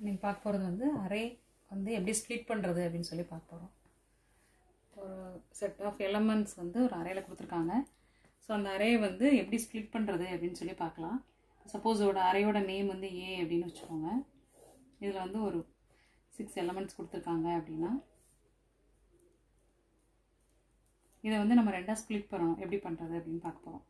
இன்னைக்கு பார்க்க போகிறது வந்து அரே வந்து எப்படி ஸ்ப்ளிட் பண்ணுறது அப்படின்னு சொல்லி பார்க்க போகிறோம் ஒரு செட் ஆஃப் எலமெண்ட்ஸ் வந்து ஒரு அறையில் கொடுத்துருக்காங்க ஸோ அந்த அரே வந்து எப்படி ஸ்ப்ளிட் பண்ணுறது அப்படின்னு சொல்லி பார்க்கலாம் சப்போஸ் இதோட அறையோட நேம் வந்து ஏ அப்படின்னு வச்சுக்கோங்க இதில் வந்து ஒரு சிக்ஸ் எலமெண்ட்ஸ் கொடுத்துருக்காங்க அப்படின்னா இதை வந்து நம்ம ரெண்டாக ஸ்ப்ளிட் பண்ணணும் எப்படி பண்ணுறது அப்படின்னு பார்க்க போகிறோம்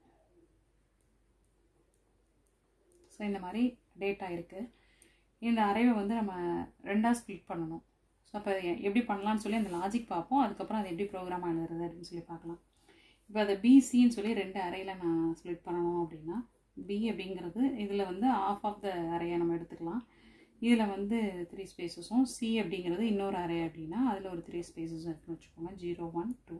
ஸோ இந்த மாதிரி டேட்டா இருக்குது இந்த அரைவை வந்து நம்ம ரெண்டாக ஸ்ப்ளிட் பண்ணணும் ஸோ அப்போ எப்படி பண்ணலாம்னு சொல்லி அந்த லாஜிக் பார்ப்போம் அதுக்கப்புறம் அது எப்படி ப்ரோக்ராம் எழுதுறது அப்படின்னு சொல்லி பார்க்கலாம் இப்போ அதை பிசின்னு சொல்லி ரெண்டு அறையில் நான் ஸ்ப்ளிட் பண்ணணும் அப்படின்னா பி அப்படிங்கிறது இதில் வந்து ஆஃப் ஆஃப் த அறையை நம்ம எடுத்துக்கலாம் இதில் வந்து த்ரீ ஸ்பேசஸும் சி அப்படிங்கிறது இன்னொரு அறை அப்படின்னா அதில் ஒரு த்ரீ ஸ்பேசஸும் இருக்குன்னு வச்சுக்கோங்க ஜீரோ ஒன் டூ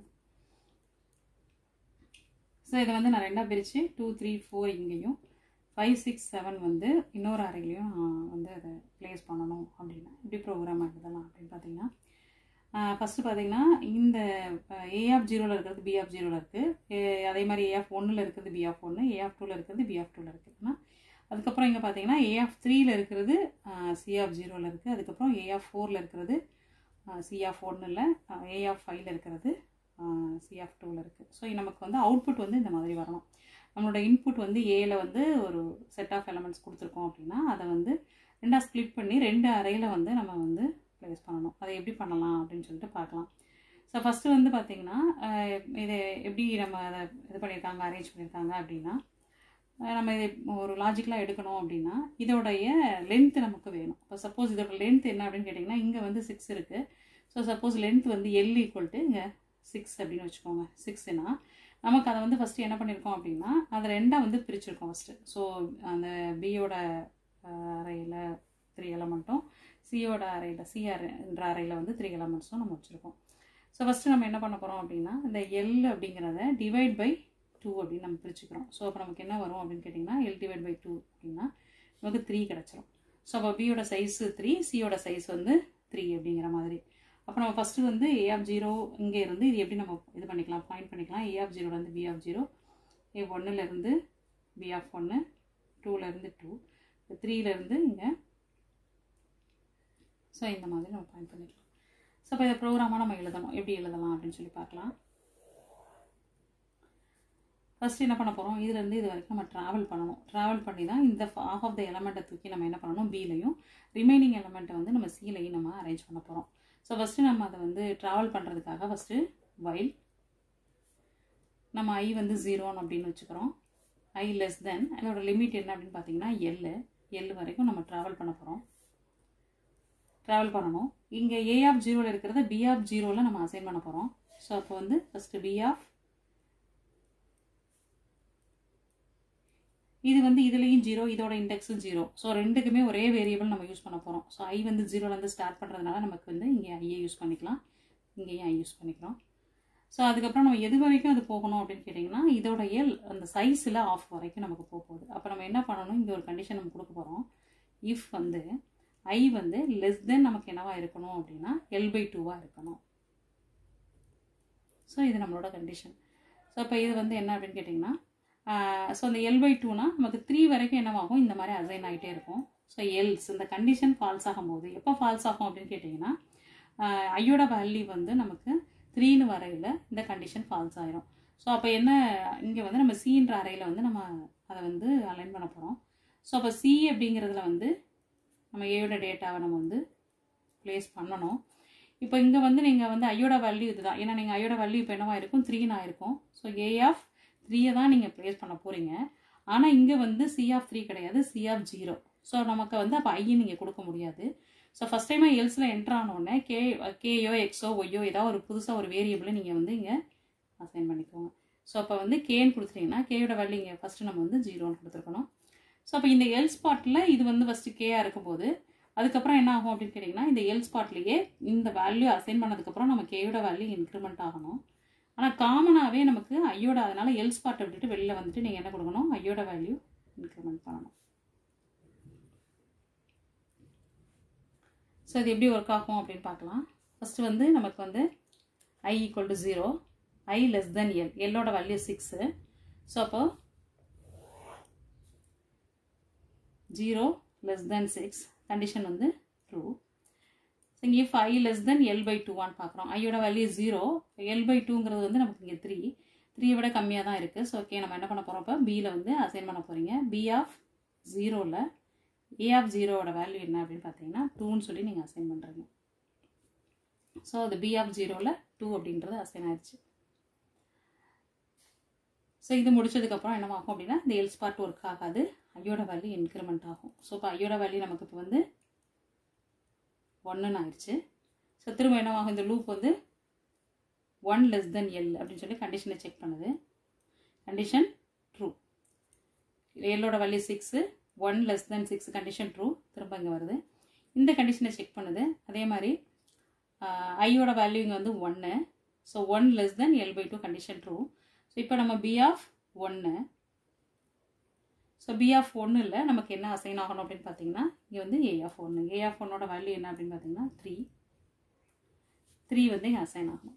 ஸோ இதை வந்து நான் ரெண்டாக பிரித்து டூ த்ரீ ஃபோர் இங்கேயும் ஃபைவ் சிக்ஸ் செவன் வந்து இன்னொரு அறையிலையும் நான் வந்து அதை ப்ளேஸ் பண்ணணும் அப்படின்னா எப்படி ப்ரோக்ராம் எழுதலாம் அப்படின்னு பார்த்தீங்கன்னா ஃபஸ்ட்டு பார்த்தீங்கன்னா இந்த ஏ ஆஃப் ஜீரோவில் இருக்கிறது பி ஆஃப் ஜீரோவில் இருக்குது அதே மாதிரி ஏ ஆஃப் ஒன்னில் இருக்கிறது பி ஆஃப் ஒன்று ஏ ஆஃப் டூவில் இருக்கிறது பி ஆஃப் டூவில் இருக்குதுன்னா அதுக்கப்புறம் இங்கே பார்த்தீங்கன்னா ஏ ஆஃப் த்ரீயில் இருக்கிறது சி ஆஃப் ஜீரோவில் இருக்குது அதுக்கப்புறம் ஏ ஆஃப் ஃபோரில் இருக்கிறது சி ஆஃப் ஒன்னில் ஏ ஆஃப் ஃபைவ்ல இருக்கிறது சி ஆஃப் டூவில் இருக்குது ஸோ நமக்கு வந்து அவுட்புட் வந்து இந்த மாதிரி வரணும் நம்மளோட இன்புட் வந்து ஏல வந்து ஒரு செட் ஆஃப் எலமெண்ட்ஸ் கொடுத்துருக்கோம் அப்படின்னா அதை வந்து ரெண்டாக ஸ்ப்ளிட் பண்ணி ரெண்டு அறையில் வந்து நம்ம வந்து ப்ளேஸ் பண்ணணும் அதை எப்படி பண்ணலாம் அப்படின்னு சொல்லிட்டு பார்க்கலாம் ஸோ ஃபஸ்ட்டு வந்து பார்த்திங்கன்னா இதை எப்படி நம்ம அதை இது பண்ணியிருக்காங்க அரேஞ்ச் பண்ணியிருக்காங்க அப்படின்னா நம்ம இது ஒரு லாஜிக்கலாக எடுக்கணும் அப்படின்னா இதோடைய லென்த் நமக்கு வேணும் இப்போ சப்போஸ் இதோட லென்த் என்ன அப்படின்னு கேட்டிங்கன்னா இங்கே வந்து சிக்ஸ் இருக்குது ஸோ சப்போஸ் லென்த் வந்து எல் ஈக்குவல் டு இங்கே சிக்ஸ் அப்படின்னு வச்சுக்கோங்க சிக்ஸ்னா நமக்கு அதை வந்து ஃபஸ்ட்டு என்ன பண்ணியிருக்கோம் அப்படின்னா அதை ரெண்டாக வந்து பிரிச்சிருக்கோம் ஃபஸ்ட்டு ஸோ அந்த பியோட அறையில் த்ரீ எலமெண்ட்டும் சியோட அறையில் சி என்ற அறையில் வந்து த்ரீ எலமெண்ட்ஸும் நம்ம வச்சுருக்கோம் ஸோ ஃபஸ்ட்டு நம்ம என்ன பண்ண போகிறோம் அப்படின்னா இந்த எல் அப்படிங்கிறத டிவைட் பை டூ அப்படின்னு நம்ம பிரிச்சுக்கிறோம் ஸோ அப்போ நமக்கு என்ன வரும் அப்படின்னு கேட்டிங்கன்னா எல் டிவைட் பை டூ அப்படின்னா நமக்கு த்ரீ கிடச்சிரும் ஸோ அப்போ பியோட சைஸு த்ரீ சியோட சைஸ் வந்து த்ரீ அப்படிங்கிற மாதிரி அப்போ நம்ம ஃபஸ்ட்டு வந்து ஏ ஆஃப் ஜீரோ இங்கே இருந்து இது எப்படி நம்ம இது பண்ணிக்கலாம் பாயிண்ட் பண்ணிக்கலாம் ஏ ஆஃப் ஜீரோலேருந்து பி ஆஃப் ஜீரோ ஏ ஒன்னுலேருந்து பி ஆஃப் ஒன்று டூலேருந்து டூ த்ரீலேருந்து இங்கே ஸோ இந்த மாதிரி நம்ம பாயிண்ட் பண்ணிக்கலாம் ஸோ இப்போ இதை ப்ரோக்ராமாக நம்ம எழுதணும் எப்படி எழுதலாம் அப்படின்னு சொல்லி பார்க்கலாம் ஃபஸ்ட்டு என்ன பண்ண போகிறோம் இதுலேருந்து இது வரைக்கும் நம்ம ட்ராவல் பண்ணணும் ட்ராவல் பண்ணி தான் இந்த ஆஃப் ஆஃப் த எலமெண்ட்டை தூக்கி நம்ம என்ன பண்ணணும் பிலையும் ரிமைனிங் எலமெண்ட்டை வந்து நம்ம சிலையும் நம்ம அரேஞ்ச் பண்ண போகிறோம் ஸோ ஃபஸ்ட்டு நம்ம அதை வந்து ட்ராவல் பண்ணுறதுக்காக ஃபஸ்ட்டு வைல் நம்ம ஐ வந்து ஜீரோன்னு அப்படின்னு வச்சுக்கிறோம் ஐ லெஸ் தென் அதோட லிமிட் என்ன அப்படின்னு பார்த்தீங்கன்னா எல்லு எல் வரைக்கும் நம்ம ட்ராவல் பண்ண போகிறோம் ட்ராவல் பண்ணணும் இங்கே ஏ ஆஃப் ஜீரோவில் இருக்கிறத பி ஆஃப் ஜீரோவில் நம்ம அசைன் பண்ண போகிறோம் ஸோ அப்போ வந்து ஃபஸ்ட்டு பி ஆஃப் இது வந்து இதுலேயும் ஜீரோ இதோட இண்டெக்ஸும் ஜீரோ ஸோ ரெண்டுக்குமே ஒரே வேரியபிள் நம்ம யூஸ் பண்ண போகிறோம் ஸோ ஐ வந்து ஜீரோலேருந்து ஸ்டார்ட் பண்ணுறதுனால நமக்கு வந்து இங்கே ஐயை யூஸ் பண்ணிக்கலாம் இங்கேயும் ஐ யூஸ் பண்ணிக்கலாம் ஸோ அதுக்கப்புறம் நம்ம எது வரைக்கும் அது போகணும் அப்படின்னு கேட்டிங்கன்னா இதோட எல் அந்த சைஸில் ஆஃப் வரைக்கும் நமக்கு போக போகுது அப்போ நம்ம என்ன பண்ணணும் இங்கே ஒரு கண்டிஷன் நம்ம கொடுக்க போகிறோம் இஃப் வந்து ஐ வந்து லெஸ் தென் நமக்கு என்னவா இருக்கணும் அப்படின்னா எல் பை டூவாக இருக்கணும் ஸோ இது நம்மளோட கண்டிஷன் ஸோ இப்போ இது வந்து என்ன அப்படின்னு கேட்டிங்கன்னா ஸோ அந்த எல் பை டூனா நமக்கு த்ரீ வரைக்கும் என்னவாகும் இந்த மாதிரி அசைன் ஆகிட்டே இருக்கும் ஸோ எல்ஸ் இந்த கண்டிஷன் ஃபால்ஸ் ஆகும்போது எப்போ ஃபால்ஸ் ஆகும் அப்படின்னு கேட்டிங்கன்னா ஐயோட வேல்யூ வந்து நமக்கு த்ரீன்னு வரையில் இந்த கண்டிஷன் ஃபால்ஸ் ஆயிரும் ஸோ அப்போ என்ன இங்கே வந்து நம்ம சின்ற அறையில் வந்து நம்ம அதை வந்து அலைன் பண்ண போகிறோம் ஸோ அப்போ சி அப்படிங்கிறதுல வந்து நம்ம ஏயோட டேட்டாவை நம்ம வந்து ப்ளேஸ் பண்ணணும் இப்போ இங்கே வந்து நீங்கள் வந்து ஐயோட வேல்யூ இதுதான் ஏன்னா நீங்கள் ஐயோட வேல்யூ இப்போ என்னவா இருக்கும் த்ரீன்னு ஆயிருக்கும் ஸோ ஏ ஆஃப் த்ரீயை தான் நீங்கள் ப்ளேஸ் பண்ண போகிறீங்க ஆனால் இங்கே வந்து சி ஆஃப் த்ரீ கிடையாது சி ஆஃப் ஜீரோ ஸோ நமக்கு வந்து அப்போ ஐயை நீங்கள் கொடுக்க முடியாது ஸோ ஃபஸ்ட் டைமாக எல்ஸில் என்ட்ரு ஆனோடனே கே கேயோ எக்ஸோ ஒய்யோ ஏதாவது ஒரு புதுசாக ஒரு வேரியபிளை நீங்கள் வந்து இங்கே அசைன் பண்ணிக்கோங்க ஸோ அப்போ வந்து கேன்னு கொடுத்துட்டீங்கன்னா கேயோட வேல்யூ இங்கே ஃபஸ்ட்டு நம்ம வந்து ஜீரோன்னு கொடுத்துருக்கணும் ஸோ அப்போ இந்த எல் ஸ்பாட்டில் இது வந்து ஃபஸ்ட்டு கேயாக இருக்கும்போது அதுக்கப்புறம் என்ன ஆகும் அப்படின்னு கேட்டிங்கன்னா இந்த எல் ஸ்பாட்லேயே இந்த வேல்யூ அசைன் பண்ணதுக்கப்புறம் நம்ம கேயோட வேல்யூ இன்க்ரிமெண்ட் ஆகணும் ஆனால் காமனாகவே நமக்கு ஐயோட அதனால் எல் ஸ்பாட்டை விட்டுட்டு வெளியில் வந்துட்டு நீங்கள் என்ன கொடுக்கணும் ஐயோட வேல்யூ இன்க்ரிமெண்ட் பண்ணணும் ஸோ இது எப்படி ஒர்க் ஆகும் அப்படின்னு பார்க்கலாம் ஃபஸ்ட்டு வந்து நமக்கு வந்து I equal to zero I less than L எல்லோட வேல்யூ சிக்ஸு ஸோ அப்போ zero less than six condition வந்து ட்ரூ இங்கே if I less than L by டூவான்னு பார்க்குறோம் ஐயோட வேல்யூ ஜீரோ எல் பை டூங்கிறது வந்து நமக்கு இங்கே த்ரீ த்ரீயை விட கம்மியாக தான் இருக்குது ஸோ ஓகே நம்ம என்ன பண்ண போகிறோம் இப்போ பியில் வந்து அசைன் பண்ண போகிறீங்க பி ஆஃப் ஜீரோவில் ஏ ஆஃப் ஜீரோவோட வேல்யூ என்ன அப்படின்னு பார்த்தீங்கன்னா டூன்னு சொல்லி நீங்கள் அசைன் பண்ணுறீங்க ஸோ அது பி ஆஃப் ஜீரோவில் டூ அப்படின்றது அசைன் ஆயிடுச்சு ஸோ இது முடிச்சதுக்கப்புறம் என்னவாகும் அப்படின்னா இந்த எல்ஸ் பார்ட் ஒர்க் ஆகாது ஐயோட வேல்யூ இன்க்ரிமெண்ட் ஆகும் ஸோ இப்போ ஐயோட வேல்யூ நமக்கு இப்போ வந்து ஒன்றுன்னு ஆயிடுச்சு ஸோ திரும்ப என்னவாகும் இந்த லூப் வந்து ஒன் லெஸ் தென் எல் அப்படின்னு சொல்லி கண்டிஷனை செக் பண்ணுது கண்டிஷன் ட்ரூ எல்லோட value six one less than six condition true திரும்ப இங்கே வருது இந்த கண்டிஷனை செக் பண்ணுது அதே மாதிரி ஐயோட வேல்யூ இங்கே வந்து ஒன்று so one less than L by two condition true so இப்போ நம்ம பி ஆஃப் ஒன்று ஸோ பி ஆஃப் ஒன்று இல்லை நமக்கு என்ன அசைன் ஆகணும் அப்படின்னு பார்த்தீங்கன்னா இங்கே வந்து ஏ ஆஃப் ஒன்று ஏ ஆஃப் ஒன்னோட வேல்யூ என்ன அப்படின்னு பார்த்தீங்கன்னா த்ரீ த்ரீ வந்து இங்கே அசைன் ஆகும்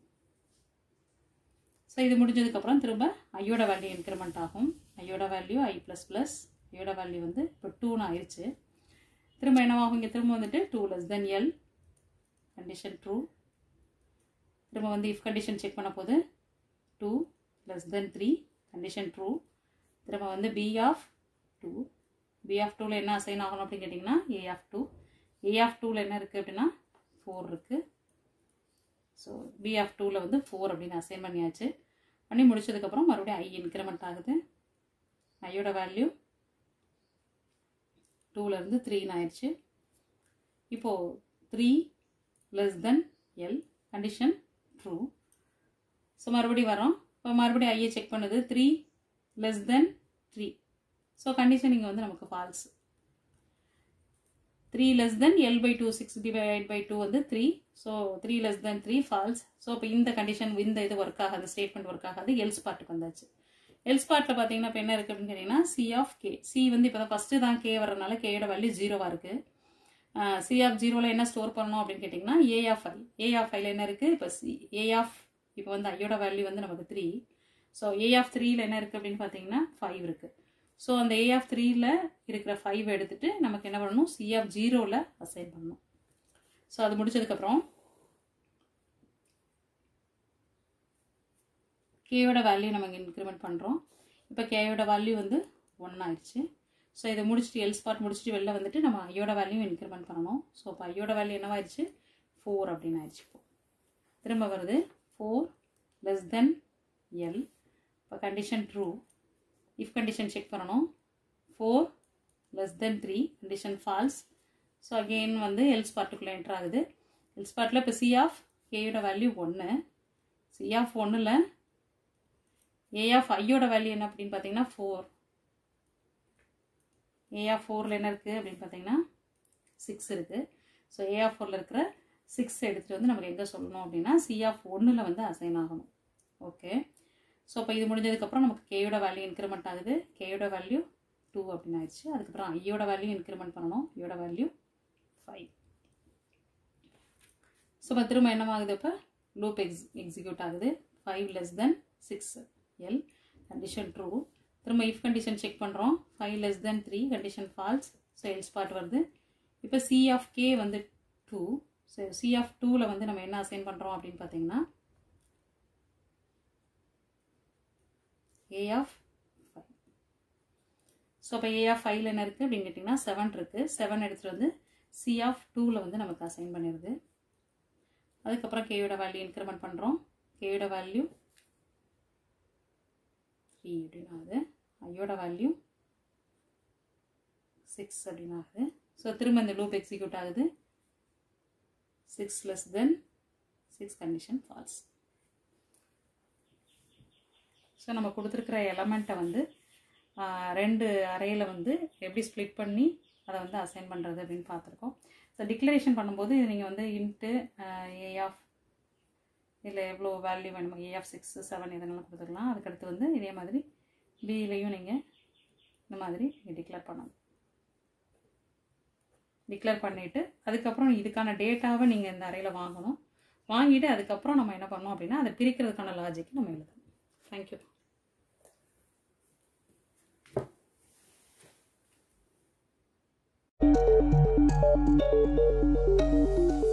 ஸோ இது முடிஞ்சதுக்கப்புறம் திரும்ப ஐயோட வேல்யூ இன்க்ரிமெண்ட் ஆகும் ஐயோட வேல்யூ ஐ ப்ளஸ் ப்ளஸ் ஐயோட வேல்யூ வந்து இப்போ டூன்னு ஆயிடுச்சு திரும்ப என்னவாகும் இங்கே திரும்ப வந்துட்டு two less than L condition true திரும்ப வந்து இஃப் கண்டிஷன் செக் பண்ண போது two less than three condition true திரும்ப வந்து B of two B of டூவில் என்ன அசைன் ஆகணும் அப்படின்னு கேட்டிங்கன்னா A of two A of டூவில் என்ன இருக்குது அப்படின்னா ஃபோர் இருக்குது ஸோ பி ஆஃப் டூவில் வந்து ஃபோர் அப்படின்னு அசைன் பண்ணியாச்சு பண்ணி முடிச்சதுக்கப்புறம் மறுபடியும் ஐ இன்க்ரிமெண்ட் ஆகுது ஐயோட வேல்யூ டூலேருந்து த்ரீன்னு ஆயிடுச்சு இப்போது three less than L condition true so மறுபடியும் வரோம் இப்போ மறுபடியும் ஐயை செக் பண்ணுது three less than three so condition இங்கே வந்து நமக்கு false three less than L by two six divide by two வந்து three so three less than three false so இப்போ இந்த கண்டிஷன் இந்த இது ஒர்க் ஆகாது ஸ்டேட்மெண்ட் ஒர்க் ஆகாது எல்ஸ் பார்ட்டுக்கு வந்தாச்சு எல்ஸ் பார்ட்டில் பார்த்தீங்கன்னா இப்போ என்ன இருக்குது அப்படின்னு கேட்டிங்கன்னா சி ஆஃப் கே சி வந்து இப்போ தான் ஃபஸ்ட்டு தான் கே வரனால கேயோட வேல்யூ ஜீரோவாக இருக்குது சி ஆஃப் ஜீரோவில் என்ன ஸ்டோர் பண்ணணும் அப்படின்னு கேட்டிங்கன்னா A of I A of ஐல என்ன இருக்குது இப்போ சி ஏ ஆஃப் இப்போ வந்து ஐயோட வேல்யூ வந்து நமக்கு த்ரீ ஸோ ஏ ஆஃப் த்ரீயில் என்ன இருக்குது அப்படின்னு பார்த்தீங்கன்னா ஃபைவ் இருக்குது ஸோ அந்த ஏ ஆஃப் த்ரீயில் இருக்கிற ஃபைவ் எடுத்துட்டு நமக்கு என்ன பண்ணணும் சி ஆஃப் ஜீரோவில் அசைன் பண்ணணும் ஸோ அது முடிச்சதுக்கப்புறம் கேயோட வேல்யூ நம்ம இங்கே இன்க்ரிமெண்ட் பண்ணுறோம் இப்போ கேயோட வேல்யூ வந்து ஒன் ஆயிடுச்சு ஸோ இதை முடிச்சுட்டு எல் ஸ்பாட் முடிச்சுட்டு வெளில வந்துட்டு நம்ம ஐயோட வேல்யூ இன்க்ரிமெண்ட் பண்ணணும் ஸோ இப்போ ஐயோட வேல்யூ என்னவாயிருச்சு ஃபோர் அப்படின்னு ஆயிடுச்சு இப்போ திரும்ப வருது ஃபோர் லெஸ் தென் எல் இப்போ condition true if condition check பண்ணணும் four less than three condition false so again வந்து எல்ஸ் பார்ட்டுக்குள்ளே என்ட்ரு ஆகுது எல்ஸ் பார்ட்டில் இப்போ சி ஆஃப் கேயோட வேல்யூ ஒன்று சி ஆஃப் ஒன்றில் ஏ ஆஃப் ஐயோட வேல்யூ என்ன அப்படின்னு பார்த்தீங்கன்னா ஃபோர் ஏ ஆஃப் ஃபோரில் என்ன இருக்குது அப்படின்னு பார்த்தீங்கன்னா சிக்ஸ் இருக்குது ஸோ ஏ ஆஃப் ஃபோரில் இருக்கிற சிக்ஸ் எடுத்துகிட்டு வந்து நமக்கு எங்கே சொல்லணும் அப்படின்னா சி ஆஃப் ஒன்றில் வந்து அசைன் ஆகணும் ஓகே ஸோ இப்போ இது முடிஞ்சதுக்கப்புறம் நமக்கு கேயோட வேல்யூ இன்க்ரிமெண்ட் ஆகுது கேயோட வேல்யூ டூ அப்படின்னு ஆயிடுச்சு அதுக்கப்புறம் ஐயோட வேல்யூ இன்க்ரிமெண்ட் பண்ணணும் ஐயோட வேல்யூ ஃபைவ் ஸோ இப்போ திரும்ப என்னவாகுது இப்போ லூப் எக்ஸ் எக்ஸிக்யூட் ஆகுது five less than six L condition true திரும்ப இஃப் கண்டிஷன் செக் பண்ணுறோம் five less than three condition false so else ஸ்பாட் வருது இப்போ சி ஆஃப் கே வந்து டூ ஸோ சி ஆஃப் டூவில் வந்து நம்ம என்ன அசைன் பண்ணுறோம் அப்படின்னு பார்த்தீங்கன்னா ஏ ஆஃப் ஃபைவ் ஸோ அப்போ ஏ ஆஃப் ஃபைவ்ல என்ன இருக்குது அப்படின்னு கேட்டிங்கன்னா செவன் இருக்குது செவன் எடுத்துகிட்டு வந்து சி ஆஃப் டூவில் வந்து நமக்கு அசைன் பண்ணிடுது அதுக்கப்புறம் கேயோட வேல்யூ இன்க்ரிமெண்ட் பண்ணுறோம் கேயோட வேல்யூ த்ரீ அப்படின்னு ஆகுது ஐயோட வேல்யூ சிக்ஸ் அப்படின்னு ஆகுது ஸோ திரும்ப இந்த லூப் எக்ஸிக்யூட் ஆகுது six less than six condition false so நம்ம கொடுத்துருக்குற எலமெண்ட்டை வந்து ரெண்டு அறையில் வந்து எப்படி ஸ்ப்ளிட் பண்ணி அதை வந்து அசைன் பண்ணுறது அப்படின்னு பார்த்துருக்கோம் ஸோ டிக்ளரேஷன் பண்ணும்போது இது நீங்கள் வந்து இன்ட்டு ஏ ஆஃப் இல்லை எவ்வளோ வேல்யூ வேணுமோ ஏ ஆஃப் சிக்ஸ் செவன் இதெல்லாம் கொடுத்துக்கலாம் அதுக்கடுத்து வந்து இதே மாதிரி பியிலையும் நீங்கள் இந்த மாதிரி நீங்கள் டிக்ளேர் பண்ணணும் டிக்ளேர் பண்ணிவிட்டு அதுக்கப்புறம் இதுக்கான டேட்டாவை நீங்கள் இந்த அறையில் வாங்கணும் வாங்கிட்டு அதுக்கப்புறம் நம்ம என்ன பண்ணோம் அப்படின்னா அதை பிரிக்கிறதுக்கான லாஜிக் நம்ம எழுதணும் தேங்க்யூ thank you பண்ணுங்கள்